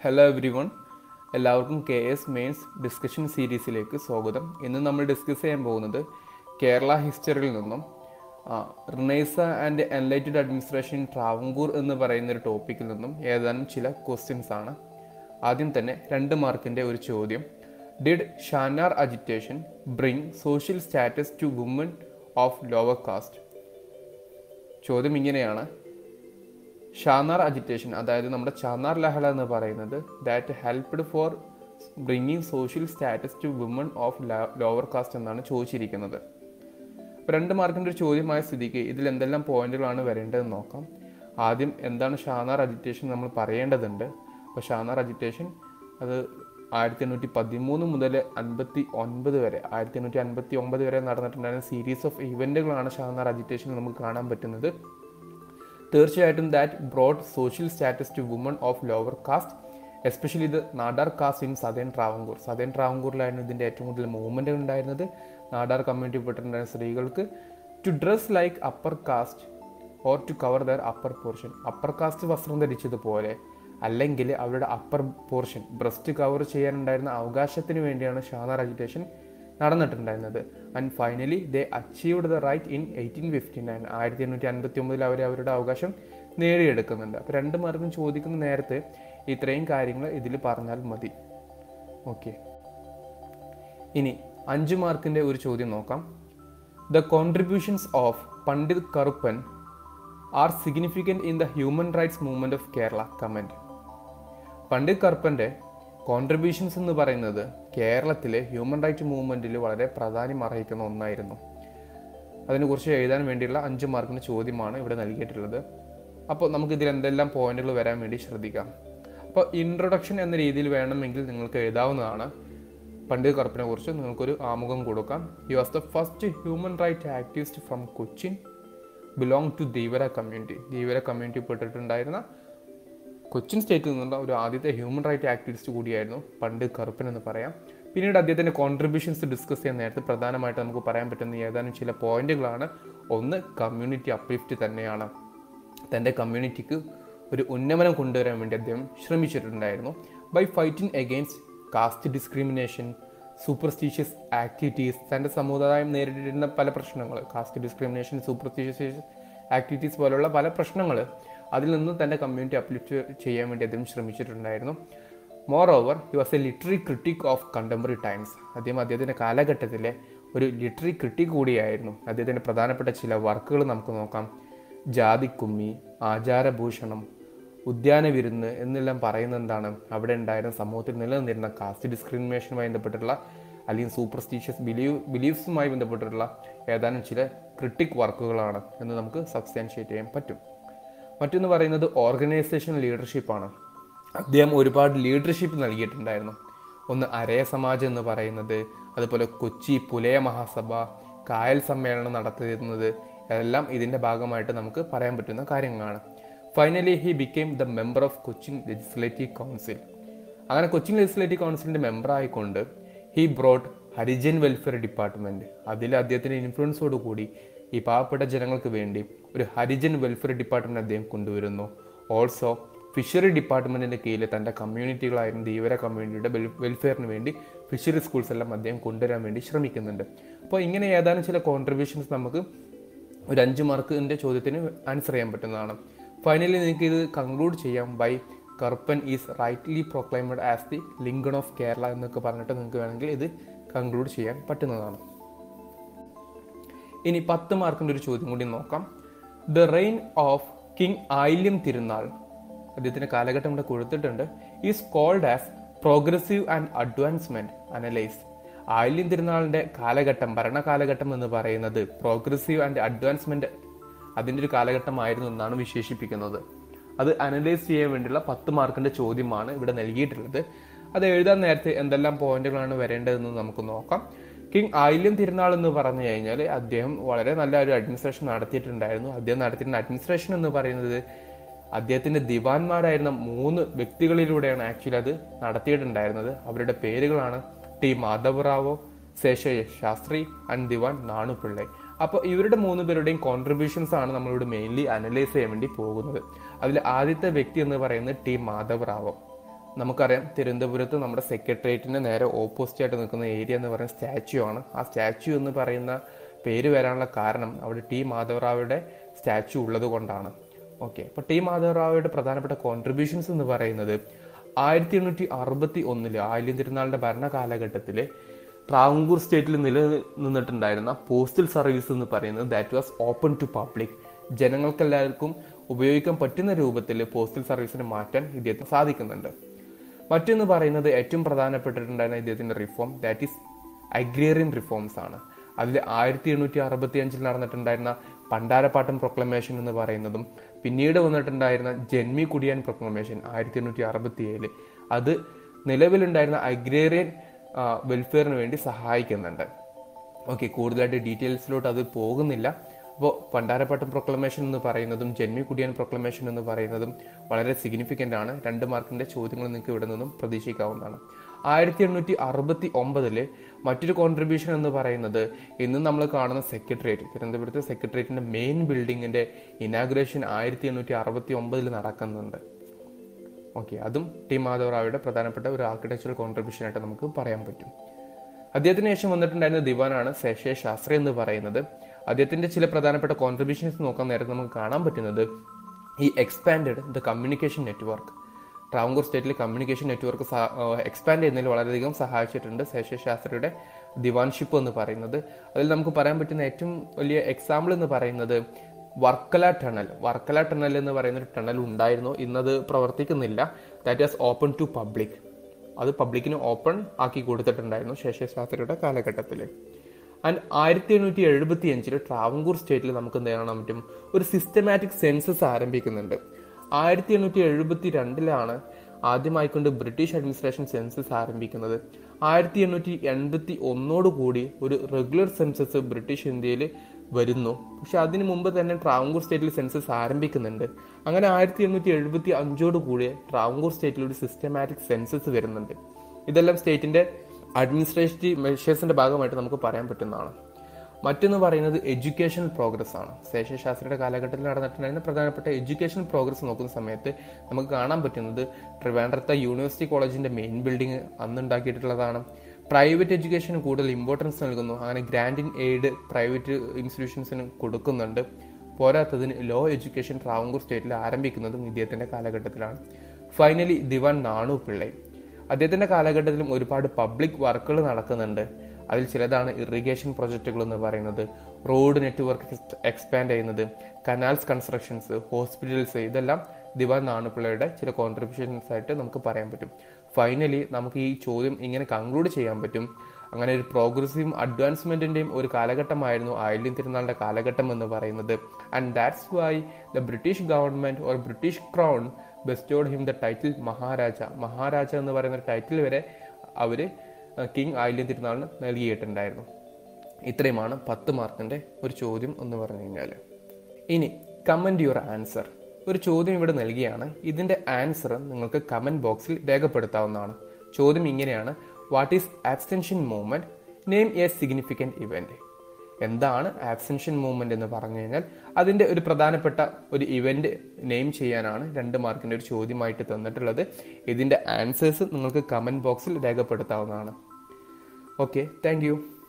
hello everyone എല്ലാവർക്കും K S mains discussion സീരീസിലേക്ക് സ്വാഗതം ഇന്ന് നമ്മൾ ഡിസ്കസ് ചെയ്യാൻ പോകുന്നത് കേരള ഹിസ്റ്ററിയിൽ നിന്നും renaissance and enlightened administration in Travancore എന്ന് പറയുന്ന ഒരു ടോപ്പിക്കിൽ നിന്നും ഏതാനും ചില ക്വസ്റ്റ്യൻസ് ആണ് ആദ്യം തന്നെ രണ്ട് മാർക്കിൻ്റെ ഒരു ചോദ്യം did Shanar agitation bring social status to woman of lower caste ചോദ്യം ഇങ്ങനെയാണ് ഷാനാർ അജിറ്റേഷൻ അതായത് നമ്മുടെ ചാനാർ ലഹള എന്ന് പറയുന്നത് that helped for bringing social status to woman of lower caste എന്നാണ് ചോദിച്ചിരിക്കുന്നത് അപ്പോൾ രണ്ട് മാർക്കിൻ്റെ ഒരു ചോദ്യമായ സ്ഥിതിക്ക് ഇതിൽ എന്തെല്ലാം പോയിന്റുകളാണ് വരേണ്ടതെന്ന് നോക്കാം ആദ്യം എന്താണ് ഷാനാർ അജിറ്റേഷൻ നമ്മൾ പറയേണ്ടതുണ്ട് അപ്പോൾ ഷാനാർ അജിറ്റേഷൻ അത് ആയിരത്തി എണ്ണൂറ്റി പതിമൂന്ന് മുതൽ അൻപത്തി ഒൻപത് വരെ ആയിരത്തി എണ്ണൂറ്റി അൻപത്തി ഒമ്പത് വരെ നടന്നിട്ടുണ്ടായിരുന്ന സീരീസ് ഓഫ് ഇവൻറ്റുകളാണ് ഷാനാർ അജിറ്റേഷൻ നമുക്ക് കാണാൻ പറ്റുന്നത് തീർച്ചയായിട്ടും that brought social status to woman of lower caste especially ഇത് Nadar caste in southern Travancore southern ട്രാവങ്കൂറിലായിരുന്നു ഇതിൻ്റെ ഏറ്റവും കൂടുതൽ മൂവ്മെൻറ്റ് ഉണ്ടായിരുന്നത് നാടാർ കമ്മ്യൂണിറ്റി പെട്ടിട്ടുണ്ടായിരുന്ന സ്ത്രീകൾക്ക് to dress like upper caste or to cover their upper portion upper caste വസ്ത്രം ധരിച്ചതുപോലെ അല്ലെങ്കിൽ അവരുടെ അപ്പർ പോർഷൻ ബ്രസ്റ്റ് കവർ ചെയ്യാനുണ്ടായിരുന്ന അവകാശത്തിന് വേണ്ടിയാണ് ഷാനാർ അജിറ്റേഷൻ നടന്നിട്ടുണ്ടായിരുന്നത് and finally they achieved the right in eighteen fifty nine ആയിരത്തി എണ്ണൂറ്റി അൻപത്തി ഒമ്പതിൽ അവർ അവരുടെ അവകാശം നേടിയെടുക്കുന്നുണ്ട് അപ്പോൾ രണ്ട് മാർക്കും ചോദിക്കുന്ന നേരത്തെ ഇത്രയും കാര്യങ്ങൾ ഇതിൽ പറഞ്ഞാൽ മതി ഓക്കെ ഇനി അഞ്ച് മാർക്കിൻ്റെ ഒരു ചോദ്യം നോക്കാം the contributions of Pandit Karuppan are significant in the human rights movement of Kerala comment Pandit കറുപ്പൻ്റെ കോൺട്രിബ്യൂഷൻസ് എന്ന് പറയുന്നത് കേരളത്തിലെ ഹ്യൂമൻ റൈറ്റ് മൂവ്മെൻറ്റിൽ വളരെ പ്രാധാന്യം അർഹിക്കുന്ന ഒന്നായിരുന്നു അതിനെക്കുറിച്ച് എഴുതാൻ വേണ്ടിയുള്ള അഞ്ച് മാർക്കിൻ്റെ ചോദ്യമാണ് ഇവിടെ നൽകിയിട്ടുള്ളത് അപ്പോൾ നമുക്ക് ഇതിൽ എന്തെല്ലാം പോയിന്റുകൾ വരാൻ വേണ്ടി ശ്രദ്ധിക്കാം അപ്പോൾ ഇൻട്രൊഡക്ഷൻ എന്ന രീതിയിൽ വേണമെങ്കിൽ നിങ്ങൾക്ക് എഴുതാവുന്നതാണ് പണ്ഡിത് കറുപ്പിനെ കുറിച്ച് നിങ്ങൾക്കൊരു ആമുഖം കൊടുക്കാം he was the first human right activist from Cochin belong to Dheevara community Dheevara community പെട്ടിട്ടുണ്ടായിരുന്ന കൊച്ചിൻ സ്റ്റേറ്റിൽ നിന്നുള്ള ഒരു ആദ്യത്തെ ഹ്യൂമൻ റൈറ്റ് ആക്ടിവിസ്റ്റ് കൂടിയായിരുന്നു പണ്ഡിത് കറുപ്പൻ എന്ന് പറയാം പിന്നീട് അദ്ദേഹത്തിൻ്റെ കോൺട്രിബ്യൂഷൻസ് ഡിസ്കസ് ചെയ്യാൻ നേരത്തെ പ്രധാനമായിട്ട് നമുക്ക് പറയാൻ പറ്റുന്ന ഏതാനും ചില പോയിന്റുകളാണ് ഒന്ന് കമ്മ്യൂണിറ്റി അപ്ലിഫ്റ്റ് തന്നെയാണ് തൻ്റെ കമ്മ്യൂണിറ്റിക്ക് ഒരു ഉന്നമനം കൊണ്ടുവരാൻ വേണ്ടി അദ്ദേഹം ശ്രമിച്ചിട്ടുണ്ടായിരുന്നു by fighting against caste discrimination superstitious activities തൻ്റെ സമുദായം നേരിട്ടിരുന്ന പല പ്രശ്നങ്ങൾ കാസ്റ്റ് ഡിസ്ക്രിമിനേഷൻ സൂപ്പർസ്റ്റീഷ്യസ് ആക്ടിവിറ്റീസ് പോലുള്ള പല പ്രശ്നങ്ങൾ അതിൽ നിന്നും തൻ്റെ കമ്മ്യൂണിറ്റി അപ്ലിഫ്റ്റ് ചെയ്യാൻ വേണ്ടി അദ്ദേഹം ശ്രമിച്ചിട്ടുണ്ടായിരുന്നു moreover he was a literary critic of contemporary times അദ്ദേഹം അദ്ദേഹത്തിൻ്റെ കാലഘട്ടത്തിലെ ഒരു ലിറ്ററി ക്രിട്ടിക് കൂടിയായിരുന്നു അദ്ദേഹത്തിൻ്റെ പ്രധാനപ്പെട്ട ചില വർക്കുകൾ നമുക്ക് നോക്കാം ജാതിക്കുമ്മി ആചാരഭൂഷണം ഉദ്യാന വിരുന്ന് എന്നെല്ലാം പറയുന്നത് എന്താണ് അവിടെ ഉണ്ടായിരുന്ന സമൂഹത്തിൽ നിലനിന്നിരുന്ന കാസ്റ്റ് ഡിസ്ക്രിമിനേഷനുമായി ബന്ധപ്പെട്ടിട്ടുള്ള അല്ലെങ്കിൽ സൂപ്പർസ്റ്റീഷ്യസ് ബിലീവ് ബിലീഫ്സുമായി ബന്ധപ്പെട്ടിട്ടുള്ള ഏതാനും ചില ക്രിട്ടിക് വർക്കുകളാണ് എന്ന് നമുക്ക് സബ്സ്റ്റാൻഷിയേറ്റ് ചെയ്യാൻ പറ്റും മറ്റൊന്ന് പറയുന്നത് ഓർഗനൈസേഷൻ ലീഡർഷിപ്പാണ് അദ്ദേഹം ഒരുപാട് ലീഡർഷിപ്പ് നൽകിയിട്ടുണ്ടായിരുന്നു ഒന്ന് അരയ സമാജം എന്ന് പറയുന്നത് അതുപോലെ കൊച്ചി പുലയ മഹാസഭ കായൽ സമ്മേളനം നടത്തിയിരുന്നത് എല്ലാം ഇതിൻ്റെ ഭാഗമായിട്ട് നമുക്ക് പറയാൻ പറ്റുന്ന കാര്യങ്ങളാണ് finally he became the member of Cochin legislative council അങ്ങനെ കൊച്ചിൻ ലെജിസ്ലേറ്റീവ് കൗൺസിലിൻ്റെ മെമ്പർ ആയിക്കൊണ്ട് he brought Harijan welfare department അതിൽ അദ്ദേഹത്തിൻ്റെ ഇൻഫ്ലുവൻസോട് കൂടി ഈ പാവപ്പെട്ട ജനങ്ങൾക്ക് വേണ്ടി ഒരു ഹരിജൻ വെൽഫെയർ ഡിപ്പാർട്ട്മെൻറ്റ് അദ്ദേഹം കൊണ്ടുവരുന്നു ഓൾസോ ഫിഷറി ഡിപ്പാർട്ട്മെൻറ്റിൻ്റെ കീഴിൽ തൻ്റെ കമ്മ്യൂണിറ്റികളായിരുന്നു ധീവര കമ്മ്യൂണിറ്റിയുടെ വെൽഫെയറിന് വേണ്ടി ഫിഷറി സ്കൂൾസ് എല്ലാം അദ്ദേഹം കൊണ്ടുവരാൻ വേണ്ടി ശ്രമിക്കുന്നുണ്ട് അപ്പോൾ ഇങ്ങനെ ഏതാനും ചില കോൺട്രിബ്യൂഷൻസ് നമുക്ക് ഒരു അഞ്ച് മാർക്കിൻ്റെ ചോദ്യത്തിന് ആൻസർ ചെയ്യാൻ പറ്റുന്നതാണ് ഫൈനലി നിങ്ങൾക്ക് ഇത് കൺക്ലൂഡ് ചെയ്യാം by Karuppan is rightly proclaimed as the Lincoln of Kerala എന്നൊക്കെ പറഞ്ഞിട്ട് നിങ്ങൾക്ക് വേണമെങ്കിൽ ഇത് കൺക്ലൂഡ് ചെയ്യാൻ പറ്റുന്നതാണ് ഇനി പത്ത് മാർക്കിൻ്റെ ഒരു ചോദ്യം കൂടി നോക്കാം the reign of king Ayilyam Thirunal അദ്ദേഹത്തിൻ്റെ കാലഘട്ടം ഇവിടെ കൊടുത്തിട്ടുണ്ട് is called as progressive and advancement analyse Ayilyam തിരുനാളിൻ്റെ കാലഘട്ടം ഭരണകാലഘട്ടം എന്ന് പറയുന്നത് പ്രോഗ്രസീവ് ആൻഡ് അഡ്വാൻസ്മെന്റ് അതിൻ്റെ ഒരു കാലഘട്ടമായിരുന്നു എന്നാണ് വിശേഷിപ്പിക്കുന്നത് അത് അനലൈസ് ചെയ്യാൻ വേണ്ടിയുള്ള പത്ത് മാർക്കിന്റെ ചോദ്യമാണ് ഇവിടെ നൽകിയിട്ടുള്ളത് അത് എഴുതാൻ നേരത്തെ എന്തെല്ലാം പോയിന്റുകളാണ് വരേണ്ടതെന്ന് നമുക്ക് നോക്കാം കിങ് ആയില്യം തിരുനാൾ എന്ന് പറഞ്ഞു കഴിഞ്ഞാൽ അദ്ദേഹം വളരെ നല്ല ഒരു അഡ്മിനിസ്ട്രേഷൻ നടത്തിയിട്ടുണ്ടായിരുന്നു അദ്ദേഹം നടത്തിയിരുന്ന അഡ്മിനിസ്ട്രേഷൻ എന്ന് പറയുന്നത് അദ്ദേഹത്തിന്റെ ദിവാൻമാരായിരുന്ന മൂന്ന് വ്യക്തികളിലൂടെയാണ് ആക്ച്വലി അത് നടത്തിയിട്ടുണ്ടായിരുന്നത് അവരുടെ പേരുകളാണ് ടി മാധവറാവോ ശേഷയ ശാസ്ത്രി ആൻഡ് ദിവാൻ നാണുപിള്ളை അപ്പോൾ ഇവരുടെ മൂന്ന് പേരുടെയും കോൺട്രിബ്യൂഷൻസ് ആണ് നമ്മളിവിടെ മെയിൻലി അനലൈസ് ചെയ്യാൻ വേണ്ടി പോകുന്നത് അതിൽ ആദ്യത്തെ വ്യക്തി എന്ന് പറയുന്നത് ടി മാധവറാവോ നമുക്കറിയാം തിരുവനന്തപുരത്ത് നമ്മുടെ സെക്രട്ടേറിയറ്റിന് നേരെ ഓപ്പോസിറ്റ് ആയിട്ട് നിൽക്കുന്ന ഏരിയ എന്ന് പറയുന്ന സ്റ്റാച്യു ആണ് ആ സ്റ്റാച്യു എന്ന് പറയുന്ന പേര് വരാനുള്ള കാരണം അവിടെ ടി മാധവറാവയുടെ സ്റ്റാച്യു ഉള്ളത് കൊണ്ടാണ് ഓക്കെ അപ്പോൾ ടി മാധവറാവയുടെ പ്രധാനപ്പെട്ട കോൺട്രിബ്യൂഷൻസ് എന്ന് പറയുന്നത് ആയിരത്തി എണ്ണൂറ്റി അറുപത്തി ഒന്നില് ആയില്യം തിരുനാളിന്റെ ഭരണ കാലഘട്ടത്തിൽ ട്രാവങ്കൂർ സ്റ്റേറ്റിൽ നിലനിന്നിട്ടുണ്ടായിരുന്ന പോസ്റ്റൽ സർവീസ് എന്ന് പറയുന്നത് that was open to public ജനങ്ങൾക്കെല്ലാവർക്കും ഉപയോഗിക്കാൻ പറ്റുന്ന രൂപത്തിൽ പോസ്റ്റൽ സർവീസിനെ മാറ്റാൻ ഇദ്ദേഹത്തിന് സാധിക്കുന്നുണ്ട് മറ്റൊന്ന് പറയുന്നത് ഏറ്റവും പ്രധാനപ്പെട്ടിട്ടുണ്ടായിരുന്ന ഇദ്ദേഹത്തിന്റെ reform that is agrarian reforms ആണ് അതിൽ ആയിരത്തി എണ്ണൂറ്റി അറുപത്തി അഞ്ചിൽ നടന്നിട്ടുണ്ടായിരുന്ന പണ്ടാരപ്പാട്ടം പ്രൊക്ലമേഷൻ എന്ന് പറയുന്നതും പിന്നീട് വന്നിട്ടുണ്ടായിരുന്ന ജന്മി കുടിയാൻ പ്രൊക്ലമേഷൻ ആയിരത്തി എണ്ണൂറ്റി അറുപത്തി ഏഴില് അത് നിലവിലുണ്ടായിരുന്ന അഗ്രേറിയൻ വെൽഫെയറിന് വേണ്ടി സഹായിക്കുന്നുണ്ട് ഓക്കെ കൂടുതലായിട്ട് ഡീറ്റെയിൽസിലോട്ട് അത് പോകുന്നില്ല അപ്പോൾ പണ്ടാരപ്പാട്ടം പ്രൊക്ലമേഷൻ എന്ന് പറയുന്നതും ജന്മി കുടിയാൻ പ്രൊക്ലമേഷൻ എന്ന് പറയുന്നതും വളരെ സിഗ്നിഫിക്കൻ്റ് ആണ് രണ്ട് മാർക്കിന്റെ ചോദ്യങ്ങൾ നിങ്ങൾക്ക് ഇവിടെ നിന്നും പ്രതീക്ഷിക്കാവുന്നതാണ് ആയിരത്തി എണ്ണൂറ്റി അറുപത്തി ഒമ്പതില് മറ്റൊരു കോൺട്രിബ്യൂഷൻ എന്ന് പറയുന്നത് ഇന്ന് നമ്മൾ കാണുന്ന സെക്രട്ടേറിയറ്റ് തിരുവനന്തപുരത്തെ സെക്രട്ടേറിയറ്റിന്റെ മെയിൻ ബിൽഡിങ്ങിന്റെ ഇനാഗ്രേഷൻ ആയിരത്തി എണ്ണൂറ്റി അറുപത്തി ഒമ്പതിൽ നടക്കുന്നുണ്ട് ഓക്കെ അതും ടി മാധവറാവയുടെ പ്രധാനപ്പെട്ട ഒരു ആർക്കിടെക്ചറൽ കോൺട്രിബ്യൂഷൻ ആയിട്ട് നമുക്ക് പറയാൻ പറ്റും അദ്ദേഹത്തിന് ശേഷം വന്നിട്ടുണ്ടായിരുന്ന ദിവാനാണ് ശേഷേ ശാസ്ത്രി എന്ന് പറയുന്നത് അദ്ദേഹത്തിന്റെ ചില പ്രധാനപ്പെട്ട കോൺട്രിബ്യൂഷൻസ് നോക്കാൻ നേരത്തെ നമുക്ക് കാണാൻ പറ്റുന്നത് ഈ expanded the communication network Travancore സ്റ്റേറ്റിലെ കമ്മ്യൂണിക്കേഷൻ നെറ്റ്വർക്ക് എക്സ്പാൻഡ് ചെയ്യുന്നതിൽ വളരെയധികം സഹായിച്ചിട്ടുണ്ട് ശേഷേ ശാസ്ത്രിയുടെ ദിവാൻഷിപ്പ് എന്ന് പറയുന്നത് അതിൽ നമുക്ക് പറയാൻ പറ്റുന്ന ഏറ്റവും വലിയ എക്സാമ്പിൾ എന്ന് പറയുന്നത് വർക്കല ടണൽ വർക്കല ടണൽ എന്ന് പറയുന്ന ഒരു ടണൽ ഉണ്ടായിരുന്നു ഇന്നത് പ്രവർത്തിക്കുന്നില്ല that is open to public അത് പബ്ലിക്കിന് ഓപ്പൺ ആക്കി കൊടുത്തിട്ടുണ്ടായിരുന്നു ശേഷശാസ്ത്രിയുടെ കാലഘട്ടത്തിൽ ആൻഡ് ആയിരത്തി എണ്ണൂറ്റി എഴുപത്തി അഞ്ചിൽ ട്രാവങ്കൂർ സ്റ്റേറ്റിൽ നമുക്ക് എന്ത് കാണാൻ പറ്റും ഒരു സിസ്റ്റമാറ്റിക് സെൻസസ് ആരംഭിക്കുന്നുണ്ട് ആയിരത്തി എണ്ണൂറ്റി എഴുപത്തി രണ്ടിലാണ് ആദ്യമായിക്കൊണ്ട് ബ്രിട്ടീഷ് അഡ്മിനിസ്ട്രേഷൻ സെൻസസ് ആരംഭിക്കുന്നത് ആയിരത്തി എണ്ണൂറ്റി എൺപത്തി ഒന്നോടുകൂടി ഒരു റെഗുലർ സെൻസസ് ബ്രിട്ടീഷ് ഇന്ത്യയിൽ വരുന്നു പക്ഷെ അതിനു മുമ്പ് തന്നെ ട്രാവങ്കൂർ സ്റ്റേറ്റിൽ സെൻസസ് ആരംഭിക്കുന്നുണ്ട് അങ്ങനെ ആയിരത്തി എണ്ണൂറ്റി എഴുപത്തി അഞ്ചോട് കൂടി ട്രാവങ്കൂർ സ്റ്റേറ്റിൽ ഒരു സിസ്റ്റമാറ്റിക് സെൻസസ് വരുന്നുണ്ട് ഇതെല്ലാം സ്റ്റേറ്റിന്റെ അഡ്മിനിസ്ട്രേറ്റീവ് മെഷേഴ്സിന്റെ ഭാഗമായിട്ട് നമുക്ക് പറയാൻ പറ്റുന്നതാണ് മറ്റൊന്ന് പറയുന്നത് എഡ്യൂക്കേഷണൽ പ്രോഗ്രസ് ആണ് ശേഷശാസ്ത്രിയുടെ കാലഘട്ടത്തിൽ നടന്നിട്ടുണ്ടായിരുന്ന പ്രധാനപ്പെട്ട എഡ്യൂക്കേഷണൽ പ്രോഗ്രസ് നോക്കുന്ന സമയത്ത് നമുക്ക് കാണാൻ പറ്റുന്നത് ട്രിവാൻഡ്രത്തെ യൂണിവേഴ്സിറ്റി കോളേജിന്റെ മെയിൻ ബിൽഡിംഗ് അന്ന് ഉണ്ടാക്കിയിട്ടുള്ളതാണ് പ്രൈവറ്റ് എഡ്യൂക്കേഷന് കൂടുതൽ ഇമ്പോർട്ടൻസ് നൽകുന്നു അങ്ങനെ ഗ്രാൻഡ് ഇൻ എയ്ഡ് പ്രൈവറ്റ് ഇൻസ്റ്റിറ്റ്യൂഷൻസിന് കൊടുക്കുന്നുണ്ട് പോരാത്തതിന് ലോ എഡ്യൂക്കേഷൻ ട്രാവങ്കൂർ സ്റ്റേറ്റിൽ ആരംഭിക്കുന്നതും ഇദ്ദേഹത്തിന്റെ കാലഘട്ടത്തിലാണ് ഫൈനലി ദിവാൻ നാണു പിള്ളை അദ്ദേഹത്തിന്റെ കാലഘട്ടത്തിലും ഒരുപാട് പബ്ലിക് വർക്കുകൾ നടക്കുന്നുണ്ട് അതിൽ ചിലതാണ് ഇറിഗേഷൻ പ്രൊജക്റ്റുകൾ എന്ന് പറയുന്നത് റോഡ് നെറ്റ്വർക്ക് എക്സ്പാൻഡ് ചെയ്യുന്നത് കനാൽസ് കൺസ്ട്രക്ഷൻസ് ഹോസ്പിറ്റൽസ് ഇതെല്ലാം ദിവാൻ നാണുപിള്ളയുടെ ചില കോൺട്രിബ്യൂഷൻസ് ആയിട്ട് നമുക്ക് പറയാൻ പറ്റും ഫൈനലി നമുക്ക് ഈ ചോദ്യം ഇങ്ങനെ കൺക്ലൂഡ് ചെയ്യാൻ പറ്റും അങ്ങനെ ഒരു പ്രോഗ്രസീവും അഡ്വാൻസ്മെന്റിന്റെയും ഒരു കാലഘട്ടമായിരുന്നു ആയില്യം തിരുനാളിന്റെ കാലഘട്ടം എന്ന് പറയുന്നത് and that's why the British government or British crown bestowed him the title Maharaja Maharaja എന്ന് പറയുന്ന ടൈറ്റിൽ വരെ അവര് കിങ് ആയില്യം തിരുനാളിന് നൽകിയിട്ടുണ്ടായിരുന്നു ഇത്രയുമാണ് പത്ത് മാർക്കിന്റെ ഒരു ചോദ്യം എന്ന് പറഞ്ഞു കഴിഞ്ഞാൽ ഇനി കമന്റ് യുവർ ആൻസർ ഒരു ചോദ്യം ഇവിടെ നൽകിയാണ് ഇതിന്റെ ആൻസർ നിങ്ങൾക്ക് കമന്റ് ബോക്സിൽ രേഖപ്പെടുത്താവുന്നതാണ് ചോദ്യം ഇങ്ങനെയാണ് what is abstention movement name a significant event എന്താണ് ആബ്സെൻഷൻ മൂവ്മെന്റ് എന്ന് പറഞ്ഞു കഴിഞ്ഞാൽ അതിന്റെ ഒരു പ്രധാനപ്പെട്ട ഒരു ഇവന്റ് നെയിം ചെയ്യാനാണ് രണ്ട് മാർക്കിന്റെ ഒരു ചോദ്യമായിട്ട് തന്നിട്ടുള്ളത് ഇതിന്റെ ആൻസേഴ്സ് നിങ്ങൾക്ക് കമന്റ് ബോക്സിൽ രേഖപ്പെടുത്താവുന്നതാണ് ഓക്കെ താങ്ക്